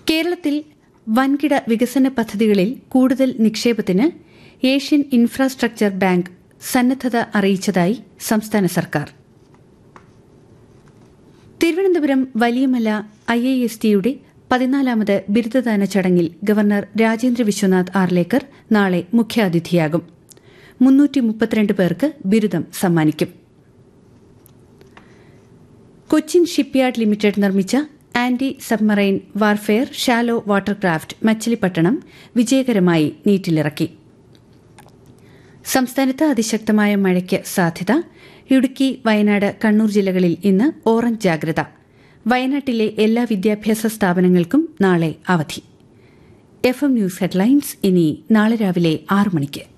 കേരളത്തിൽ വൻകിട വികസന പദ്ധതികളിൽ കൂടുതൽ നിക്ഷേപത്തിന് ഏഷ്യൻ ഇൻഫ്രാസ്ട്രക്ചർ ബാങ്ക് സന്നദ്ധത അറിയിച്ചതായി സംസ്ഥാന സർക്കാർ Thiruvananthapuram Valiyamala I I S ടിയുടെ പതിനാലാമത് ബിരുദദാന ചടങ്ങിൽ ഗവർണർ രാജേന്ദ്ര വിശ്വനാഥ് ആർലേക്കർ നാളെ മുഖ്യാതിഥിയാകും മുന്നൂറ്റി മുപ്പത്തിരണ്ട് പേർക്ക് ബിരുദം സമ്മാനിക്കും കൊച്ചിൻ ഷിപ്പ്യാർഡ് ലിമിറ്റഡ് നിർമ്മിച്ച anti submarine warfare shallow watercraft Machilipatnam വിജയകരമായി നീറ്റിലിറക്കി സംസ്ഥാനത്ത് അതിശക്തമായ മഴയ്ക്ക് സാധ്യത ഇടുക്കി വയനാട് കണ്ണൂർ ജില്ലകളിൽ ഇന്ന് ഓറഞ്ച് ജാഗ്രത വയനാട്ടിലെ എല്ലാ വിദ്യാഭ്യാസ സ്ഥാപനങ്ങൾക്കും നാളെ അവധി എഫ് എം ന്യൂസ് ഹെഡ്ലൈൻസ് ഇനി നാളെ രാവിലെ ആറ് മണിക്ക്